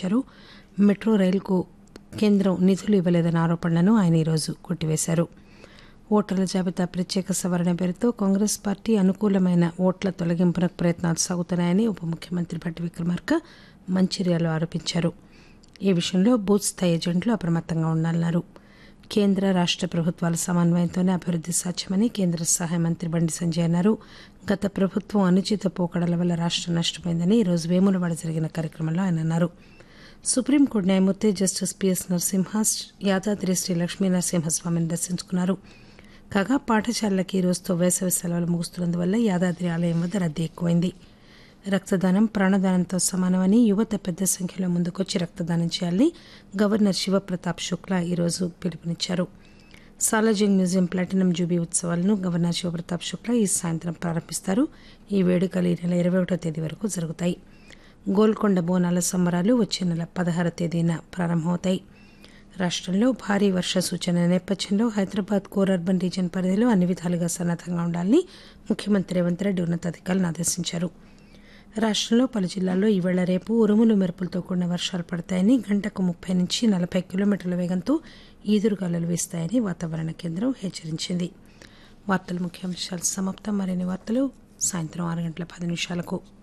ఆరోపించారు మెట్రో రైలుకు కేంద్రం నిధులు ఇవ్వలేదన్న ఆరోపణలను ఆయన ఈరోజు కొట్టివేశారు ఓటర్ల జాబితా ప్రత్యేక సవరణ పేరుతో కాంగ్రెస్ పార్టీ అనుకూలమైన ఓట్ల తొలగింపునకు ప్రయత్నాలు సాగుతున్నాయని ఉప ముఖ్యమంత్రి భట్టి విక్రమార్క మంచిర్యాలలో ఆరోపించారు ఈ విషయంలో బూత్ స్థాయి ఏజెంట్లు అప్రమత్తంగా ఉండాలన్నారు కేంద్ర రాష్ట ప్రభుత్వాల సమన్వయంతోనే అభివృద్ది సాధ్యమని కేంద్ర సహాయ మంత్రి బండి సంజయ్ అన్నారు గత ప్రభుత్వం అనుచిత పోకడల వల్ల రాష్టం నష్టపోయిందని ఈరోజు వేములవాడ జరిగిన కార్యక్రమంలో ఆయన అన్నారు సుప్రీంకోర్టు న్యాయమూర్తి జస్టిస్ పిఎస్ నరసింహ యాదాద్రి శ్రీ లక్ష్మీ నరసింహస్వామిని దర్శించుకున్నారు కాగా పాఠశాలలకి ఈ రోజుతో వేసవి సెలవులు ముగుస్తున్నందువల్ల యాదాద్రి ఆలయం వద్ద రద్దీ ఎక్కువైంది రక్తదానం ప్రాణదానంతో సమానమని యువత పెద్ద సంఖ్యలో ముందుకొచ్చి రక్తదానం చేయాలని గవర్నర్ శివప్రతాప్ శుక్లా ఈరోజు పిలుపునిచ్చారు సాలాజింగ్ మ్యూజియం ప్లాటినం జూబీ ఉత్సవాలను గవర్నర్ శివప్రతాప్ శుక్లా ఈ సాయంత్రం ప్రారంభిస్తారు ఈ వేడుకలు ఈ నెల ఇరవై ఒకటో తేదీ వరకు జరుగుతాయి గోల్కొండ బోనాల సంబరాలు వచ్చే నెల పదహారో తేదీన ప్రారంభమవుతాయి రాష్టంలో భారీ వర్ష సూచన నేపథ్యంలో హైదరాబాద్ కోర్ అర్బన్ రీజియన్ పరిధిలో అన్ని విధాలుగా సన్నద్దంగా ఉండాలని ముఖ్యమంత్రి రేవంత్ రెడ్డి ఉన్నతాధికారులను ఆదేశించారు రాష్టంలో పలు జిల్లాల్లో ఈవేళ రేపు ఉరుములు మెరుపులతో కూడిన వర్షాలు పడతాయని గంటకు ముప్పై నుంచి నలభై కిలోమీటర్ల వేగంతో ఈదురుగాలులు వీస్తాయని వాతావరణ కేంద్రం హెచ్చరించింది వార్తల ముఖ్యాంశాలు సమాప్తం మరిన్ని వార్తలు సాయంత్రం ఆరు గంటల పది నిమిషాలకు